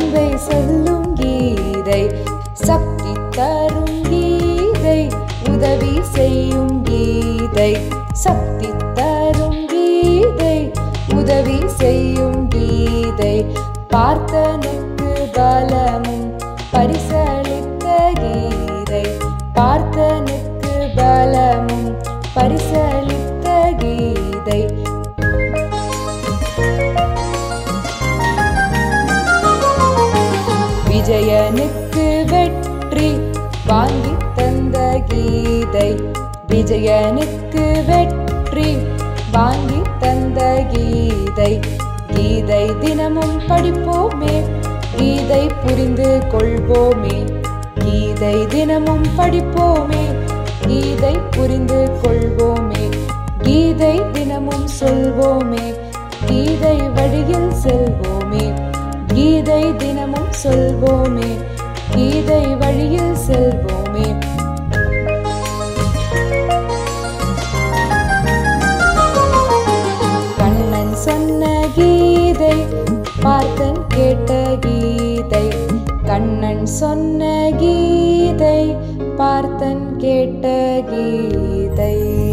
அன்பை சொல்லும் கீதை சக்தி தரும் கீதை உதவி செய்யும் கீதை சக்தி தரும் கீதை உதவி செய்யும் கீதை பார்த்தனுக்கு பலமும் பரிசளித்த கீதை பார்த்தனுக்கு பலமும் பரிசளித்த கீதை விஜயனுக்கு வெற்றி வாங்கி தந்த கீதை விஜயனுக்கு வெற்றி வாங்கி தந்த கீதை கீதை தினமும் படிப்போமே கீதை புரிந்து கொள்வோமே கீதை தினமும் படிப்போமே கீதை புரிந்து கொள்வோமே கீதை தினமும் சொல்வோமே கீதை வழியில் செல்வோமே கீதை தினமும் சொல்வோமே கீதை வழியில் செல்வோமே கண்ணன் சொன்ன கீதை பார்த்தன் கேட்ட கீதை கண்ணன் சொன்ன கீதை பார்த்தன் கேட்ட கீதை